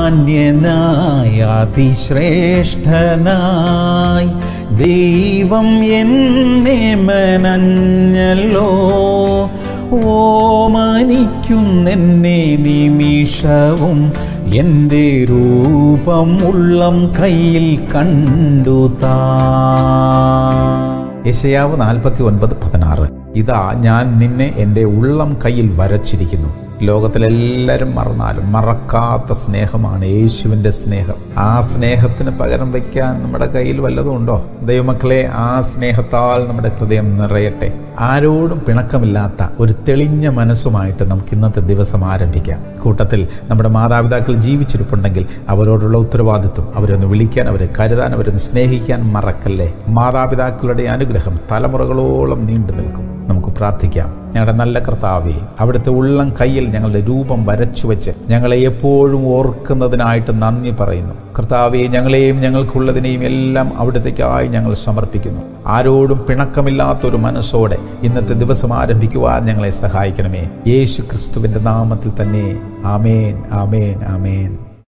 മാന്യനായ അതിശ്രേഷ്ഠനായി ദൈവം എന്നെ മനഞ്ഞല്ലോ ഓമനിക്കുന്നെന്നെ നിമിഷവും എൻ്റെ രൂപം ഉള്ളം കയ്യിൽ കണ്ടു താ യശയാവ് നാൽപ്പത്തി ഒൻപത് പതിനാറ് ഇതാ ഞാൻ നിന്നെ എൻ്റെ ഉള്ളം കയ്യിൽ വരച്ചിരിക്കുന്നു ലോകത്തിലെല്ലാവരും മറന്നാലും മറക്കാത്ത സ്നേഹമാണ് യേശുവിൻ്റെ സ്നേഹം ആ സ്നേഹത്തിന് പകരം വയ്ക്കാൻ നമ്മുടെ കയ്യിൽ വല്ലതും ഉണ്ടോ ദൈവമക്കളെ ആ സ്നേഹത്താൽ നമ്മുടെ ഹൃദയം നിറയട്ടെ ആരോടും പിണക്കമില്ലാത്ത ഒരു തെളിഞ്ഞ മനസ്സുമായിട്ട് നമുക്ക് ഇന്നത്തെ ദിവസം ആരംഭിക്കാം കൂട്ടത്തിൽ നമ്മുടെ മാതാപിതാക്കൾ ജീവിച്ചിരിപ്പുണ്ടെങ്കിൽ അവരോടുള്ള ഉത്തരവാദിത്വം അവരൊന്ന് വിളിക്കാൻ അവരെ കരുതാൻ അവരൊന്ന് സ്നേഹിക്കാൻ മറക്കല്ലേ മാതാപിതാക്കളുടെ അനുഗ്രഹം തലമുറകളോളം നീണ്ടു നിൽക്കും നമുക്ക് പ്രാർത്ഥിക്കാം ഞങ്ങളുടെ നല്ല കർത്താവേ അവിടുത്തെ ഉള്ളം കയ്യിൽ ഞങ്ങളുടെ രൂപം വരച്ചു വെച്ച് ഞങ്ങളെ എപ്പോഴും ഓർക്കുന്നതിനായിട്ട് നന്ദി പറയുന്നു കർത്താവെ ഞങ്ങളെയും ഞങ്ങൾക്കുള്ളതിനെയും എല്ലാം അവിടത്തേക്കായി ഞങ്ങൾ സമർപ്പിക്കുന്നു ആരോടും പിണക്കമില്ലാത്ത ഒരു മനസ്സോടെ ഇന്നത്തെ ദിവസം ആരംഭിക്കുവാൻ ഞങ്ങളെ സഹായിക്കണമേ യേശു ക്രിസ്തുവിൻ്റെ നാമത്തിൽ തന്നെ ആമേൻ ആമേൻ ആമേൻ